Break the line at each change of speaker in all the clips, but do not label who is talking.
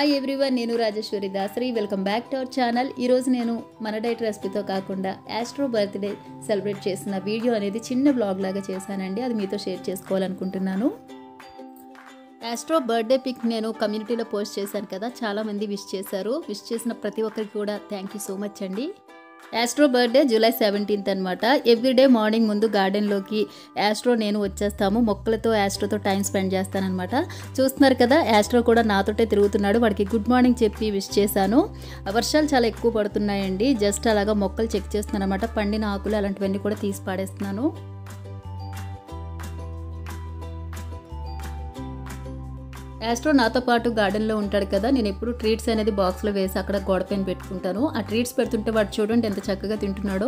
hi everyone నేను Rajeshwari Dasari welcome back to our channel ఈరోజు నేను మన డైట్ రెసిపీతో కాకుండా యాస్ట్రో బర్త్డే సెలబ్రేట్ చేసిన వీడియో అనేది చిన్న బ్లాగ్ లాగా చేశానండి అది మీతో షేర్ చేసుకోవాలనుకుంటున్నాను యాస్ట్రో బర్త్డే పిక్ నేను కమ్యూనిటీలో పోస్ట్ చేశాను కదా చాలామంది విష్ చేశారు విష్ చేసిన ప్రతి ఒక్కరికి కూడా థ్యాంక్ యూ సో మచ్ అండి యాస్ట్రో బర్త్డే జూలై సెవెంటీన్త్ అనమాట ఎవ్రీడే మార్నింగ్ ముందు గార్డెన్లోకి యాస్ట్రో నేను వచ్చేస్తాము మొక్కలతో యాస్ట్రోతో టైం స్పెండ్ చేస్తానన్నమాట చూస్తున్నారు కదా యాస్ట్రో కూడా నాతోటే తిరుగుతున్నాడు వాడికి గుడ్ మార్నింగ్ చెప్పి విష్ చేశాను వర్షాలు చాలా ఎక్కువ పడుతున్నాయండి జస్ట్ అలాగా మొక్కలు చెక్ చేస్తున్నాను అనమాట పండిన ఆకులు అలాంటివన్నీ కూడా తీసి పాడేస్తున్నాను యాస్ట్రో నాతో పాటు గార్డెన్లో ఉంటాడు కదా నేను ఎప్పుడు ట్రీట్స్ అనేది బాక్స్లో వేసి అక్కడ గోడ పైన పెట్టుకుంటాను ఆ ట్రీట్స్ పెడుతుంటే వాడు చూడండి ఎంత చక్కగా తింటున్నాడో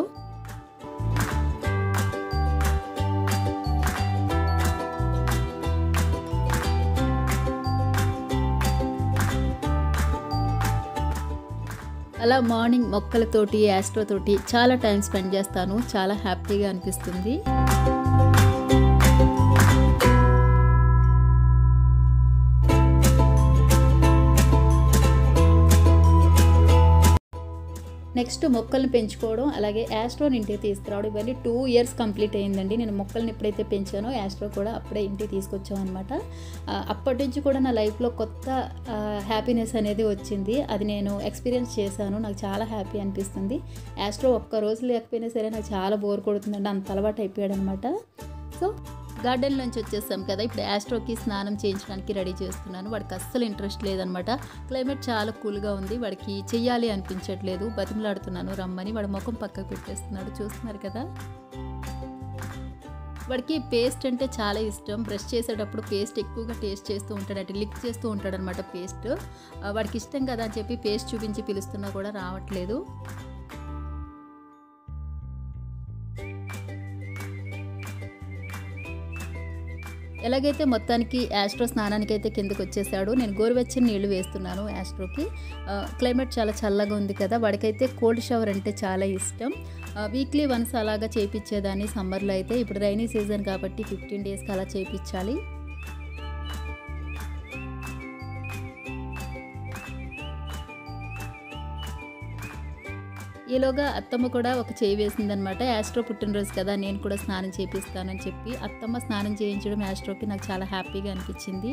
అలా మార్నింగ్ మొక్కలతోటి యాస్ట్రోతోటి చాలా టైం స్పెండ్ చేస్తాను చాలా హ్యాపీగా అనిపిస్తుంది నెక్స్ట్ మొక్కల్ని పెంచుకోవడం అలాగే యాస్ట్రోని ఇంటికి తీసుకురావడం ఇవన్నీ టూ ఇయర్స్ కంప్లీట్ అయిందండి నేను మొక్కల్ని ఎప్పుడైతే పెంచానో యాస్ట్రో కూడా అప్పుడే ఇంటికి తీసుకొచ్చాం అనమాట అప్పటి నుంచి కూడా నా లైఫ్లో కొత్త హ్యాపీనెస్ అనేది వచ్చింది అది నేను ఎక్స్పీరియన్స్ చేశాను నాకు చాలా హ్యాపీ అనిపిస్తుంది యాస్ట్రో ఒక్క రోజు లేకపోయినా సరే నాకు చాలా బోర్ కొడుతుందండి అంత అలవాటు అయిపోయాడు అనమాట సో గార్డెన్ నుంచి వచ్చేసాం కదా ఇప్పుడు యాస్ట్రోకి స్నానం చేయించడానికి రెడీ చేస్తున్నాను వాడికి అస్సలు ఇంట్రెస్ట్ లేదనమాట క్లైమేట్ చాలా కూల్గా ఉంది వాడికి చెయ్యాలి అనిపించట్లేదు బతిమలాడుతున్నాను రమ్మని వాడు ముఖం పక్కకు పెట్టేస్తున్నాడు చూస్తున్నారు కదా వాడికి పేస్ట్ అంటే చాలా ఇష్టం బ్రష్ చేసేటప్పుడు పేస్ట్ ఎక్కువగా టేస్ట్ చేస్తూ ఉంటాడు అంటే లిక్ చేస్తూ ఉంటాడు అనమాట పేస్ట్ వాడికి ఇష్టం కదా అని చెప్పి పేస్ట్ చూపించి పిలుస్తున్నా కూడా రావట్లేదు ఎలాగైతే మొత్తానికి యాస్ట్రో స్నానానికి అయితే కిందకు వచ్చేసాడు నేను గోరువెచ్చని నీళ్లు వేస్తున్నాను యాస్ట్రోకి క్లైమేట్ చాలా చల్లగా ఉంది కదా వాడికైతే కోల్డ్ షవర్ అంటే చాలా ఇష్టం వీక్లీ వన్స్ అలాగా చేయించేదాన్ని సమ్మర్లో అయితే ఇప్పుడు రైనీ సీజన్ కాబట్టి ఫిఫ్టీన్ డేస్కి అలా చేయించాలి ఈలోగా అత్తమ్మ కూడా ఒక చేయి వేసిందనమాట యాస్ట్రో పుట్టినరోజు కదా నేను కూడా స్నానం చేపిస్తానని చెప్పి అత్తమ్మ స్నానం చేయించడం యాస్ట్రోకి నాకు చాలా హ్యాపీగా అనిపించింది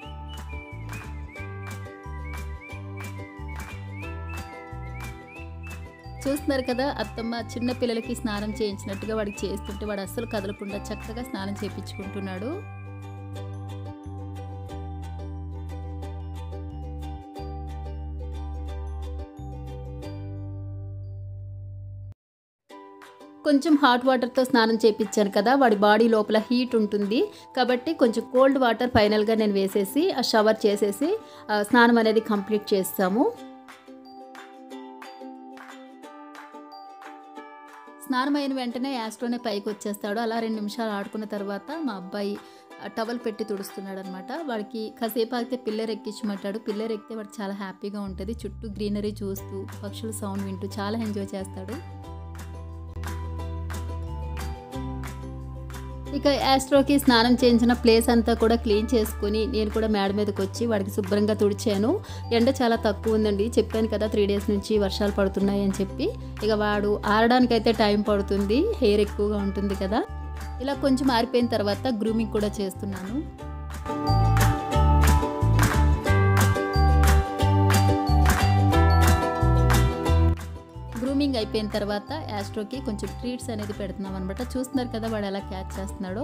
చూస్తున్నారు కదా అత్తమ్మ చిన్న పిల్లలకి స్నానం చేయించినట్టుగా వాడికి చేస్తుంటే వాడు అస్సలు కదలకుండా చక్కగా స్నానం చేయించుకుంటున్నాడు కొంచెం హాట్ వాటర్తో స్నానం చేయించాను కదా వాడి బాడీ లోపల హీట్ ఉంటుంది కాబట్టి కొంచెం కోల్డ్ వాటర్ ఫైనల్గా నేను వేసేసి ఆ షవర్ చేసేసి స్నానం అనేది కంప్లీట్ చేస్తాము స్నానం అయిన వెంటనే యాస్ట్రోనే పైకి వచ్చేస్తాడు అలా రెండు నిమిషాలు ఆడుకున్న తర్వాత మా అబ్బాయి టవల్ పెట్టి తుడుస్తున్నాడు అనమాట వాడికి కాసేపు ఆగితే పిల్లర్ ఎక్కించమంటాడు పిల్లర్ ఎక్కితే వాడు చాలా హ్యాపీగా ఉంటుంది చుట్టూ గ్రీనరీ చూస్తూ పక్షుల సౌండ్ వింటూ చాలా ఎంజాయ్ చేస్తాడు ఇక యాస్ట్రోకి స్నానం చేయించిన ప్లేస్ అంతా కూడా క్లీన్ చేసుకుని నేను కూడా మేడ మీదకి వచ్చి వాడికి శుభ్రంగా తుడిచాను ఎండ చాలా తక్కువ ఉందండి చెప్పాను కదా త్రీ డేస్ నుంచి వర్షాలు పడుతున్నాయి అని చెప్పి ఇక వాడు ఆరడానికైతే టైం పడుతుంది హెయిర్ ఎక్కువగా ఉంటుంది కదా ఇలా కొంచెం ఆరిపోయిన తర్వాత గ్రూమింగ్ కూడా చేస్తున్నాను గ్రూమింగ్ అయిపోయిన తర్వాత యాస్ట్రోకి కొంచెం ట్రీట్స్ అనేది పెడుతున్నాం అనమాట చూస్తున్నారు కదా వాడు ఎలా క్యాచ్ చేస్తున్నాడో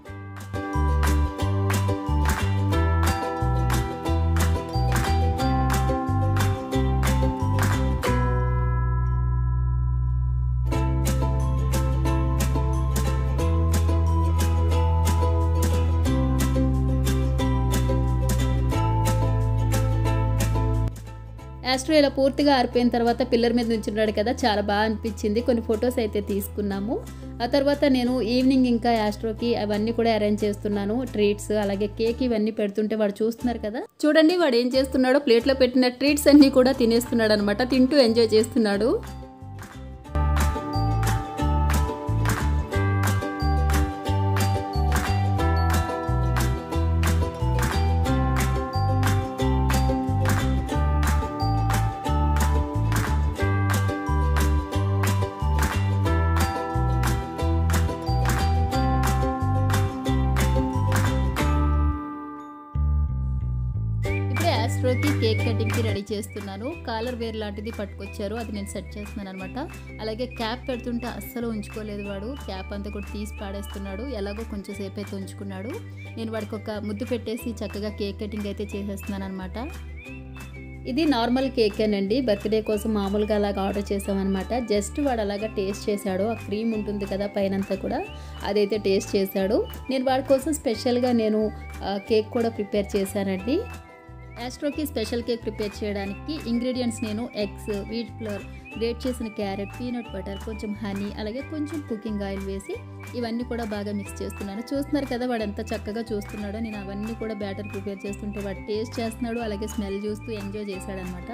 యాస్ట్రో ఇలా పూర్తిగా ఆరిపోయిన తర్వాత పిల్లర్ మీద నుంచున్నాడు కదా చాలా బాగా అనిపించింది కొన్ని ఫొటోస్ అయితే తీసుకున్నాము ఆ తర్వాత నేను ఈవినింగ్ ఇంకా యాస్ట్రోకి అవన్నీ కూడా అరేంజ్ చేస్తున్నాను ట్రీట్స్ అలాగే కేక్ ఇవన్నీ పెడుతుంటే వాడు చూస్తున్నారు కదా చూడండి వాడు ఏం చేస్తున్నాడో ప్లేట్లో పెట్టిన ట్రీట్స్ అన్నీ కూడా తినేస్తున్నాడు అనమాట తింటూ ఎంజాయ్ చేస్తున్నాడు యాస్ట్రోకి కేక్ కటింగ్కి రెడీ చేస్తున్నాను కాలర్ వేర్ లాంటిది పట్టుకొచ్చారు అది నేను సెట్ చేస్తున్నాను అనమాట అలాగే క్యాప్ పెడుతుంటే అస్సలు ఉంచుకోలేదు వాడు క్యాప్ అంతా కూడా తీసి పాడేస్తున్నాడు ఎలాగో కొంచెం సేపు అయితే ఉంచుకున్నాడు నేను వాడికి ఒక ముద్దు పెట్టేసి చక్కగా కేక్ కటింగ్ అయితే చేసేస్తున్నాను అనమాట ఇది నార్మల్ కేక్ అండి బర్త్డే కోసం మామూలుగా అలాగ ఆర్డర్ చేసామన్నమాట జస్ట్ వాడు అలాగా టేస్ట్ చేశాడు ఆ క్రీమ్ ఉంటుంది కదా పైనంతా కూడా అదైతే టేస్ట్ చేశాడు నేను వాడి కోసం స్పెషల్గా నేను ఆ, కేక్ కూడా ప్రిపేర్ చేశానండి యాస్ట్రోకి స్పెషల్ కేక్ ప్రిపేర్ చేయడానికి ఇంగ్రీడియంట్స్ నేను ఎగ్స్ వీట్ ఫ్లోర్ గ్రేట్ చేసిన క్యారెట్ పీనట్ బటర్ కొంచెం హనీ అలాగే కొంచెం కుకింగ్ ఆయిల్ వేసి ఇవన్నీ కూడా బాగా మిక్స్ చేస్తున్నాను చూస్తున్నారు కదా వాడు ఎంత చక్కగా చూస్తున్నాడో నేను అవన్నీ కూడా బ్యాటర్ ప్రిపేర్ చేస్తుంటే వాడు టేస్ట్ చేస్తున్నాడు అలాగే స్మెల్ చూస్తూ ఎంజాయ్ చేశాడనమాట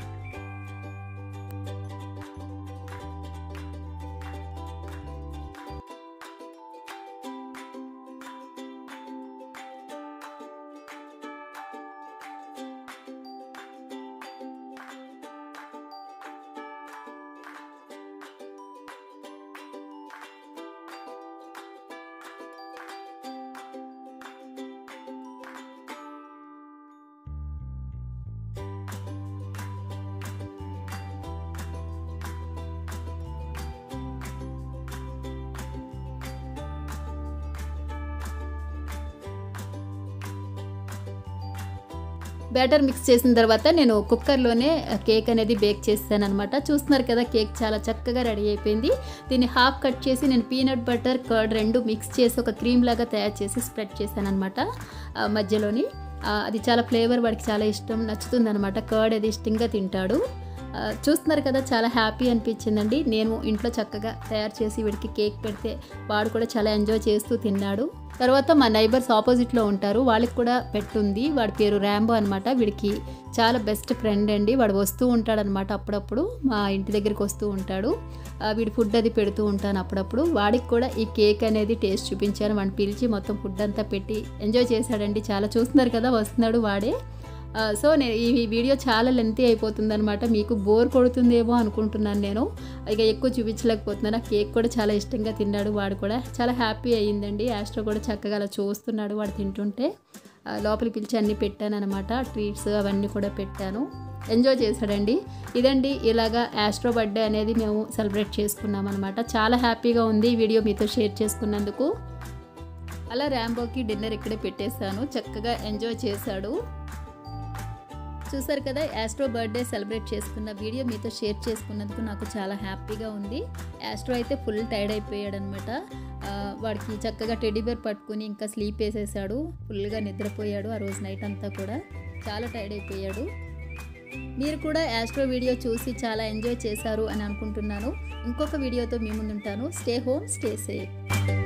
బ్యాటర్ మిక్స్ చేసిన తర్వాత నేను కుక్కర్లోనే కేక్ అనేది బేక్ చేస్తాను అనమాట చూస్తున్నారు కదా కేక్ చాలా చక్కగా రెడీ అయిపోయింది దీన్ని హాఫ్ కట్ చేసి నేను పీనట్ బటర్ కర్డ్ రెండు మిక్స్ చేసి ఒక క్రీమ్ లాగా తయారు చేసి స్ప్రెడ్ చేశాను అనమాట మధ్యలోని ఆ, అది చాలా ఫ్లేవర్ వాడికి చాలా ఇష్టం నచ్చుతుంది అనమాట కర్డ్ అది ఇష్టంగా తింటాడు ఆ, చూస్తున్నారు కదా చాలా హ్యాపీ అనిపించిందండి నేను ఇంట్లో చక్కగా తయారు చేసి వీడికి కేక్ పెడితే వాడు కూడా చాలా ఎంజాయ్ చేస్తూ తిన్నాడు తర్వాత మా నైబర్స్ ఆపోజిట్లో ఉంటారు వాళ్ళకి కూడా పెట్టుంది వాడి పేరు ర్యాంబో అనమాట వీడికి చాలా బెస్ట్ ఫ్రెండ్ అండి వాడు వస్తూ ఉంటాడనమాట అప్పుడప్పుడు మా ఇంటి దగ్గరికి వస్తూ ఉంటాడు ఆ, వీడి ఫుడ్ అది పెడుతూ ఉంటాను అప్పుడప్పుడు వాడికి కూడా ఈ కేక్ అనేది టేస్ట్ చూపించాను వాడిని పిలిచి మొత్తం ఫుడ్ అంతా పెట్టి ఎంజాయ్ చేశాడండి చాలా చూస్తున్నారు కదా వస్తున్నాడు వాడే ఆ, సో నేను ఈ వీడియో చాలా లెంతీ అయిపోతుంది అనమాట మీకు బోర్ కొడుతుందేమో అనుకుంటున్నాను నేను ఇక ఎక్కువ చూపించలేకపోతున్నాను ఆ కేక్ కూడా చాలా ఇష్టంగా తిన్నాడు వాడు కూడా చాలా హ్యాపీ అయ్యిందండి యాస్ట్రో కూడా చక్కగా అలా చూస్తున్నాడు వాడు తింటుంటే ఆ, లోపలికి పిలిచి అన్నీ పెట్టాను అనమాట ట్రీట్స్ అవన్నీ కూడా పెట్టాను ఎంజాయ్ చేశాడండి ఇదండి ఇలాగా యాస్ట్రో బర్త్డే అనేది మేము సెలబ్రేట్ చేసుకున్నాం అనమాట చాలా హ్యాపీగా ఉంది ఈ వీడియో మీతో షేర్ చేసుకున్నందుకు అలా ర్యాంబోకి డిన్నర్ ఇక్కడే పెట్టేశాను చక్కగా ఎంజాయ్ చేశాడు చూసారు కదా యాస్ట్రో బర్త్డే సెలబ్రేట్ చేసుకున్న వీడియో మీతో షేర్ చేసుకున్నందుకు నాకు చాలా హ్యాపీగా ఉంది యాస్ట్రో అయితే ఫుల్ టైర్డ్ అయిపోయాడు అనమాట వాడికి చక్కగా టెడ్డీబేర్ పట్టుకుని ఇంకా స్లీప్ వేసేసాడు ఫుల్గా నిద్రపోయాడు ఆ రోజు నైట్ అంతా కూడా చాలా టైర్డ్ అయిపోయాడు మీరు కూడా యాస్ట్రో వీడియో చూసి చాలా ఎంజాయ్ చేశారు అని అనుకుంటున్నాను ఇంకొక వీడియోతో మీ ముందుంటాను స్టే హోమ్ స్టే సేఫ్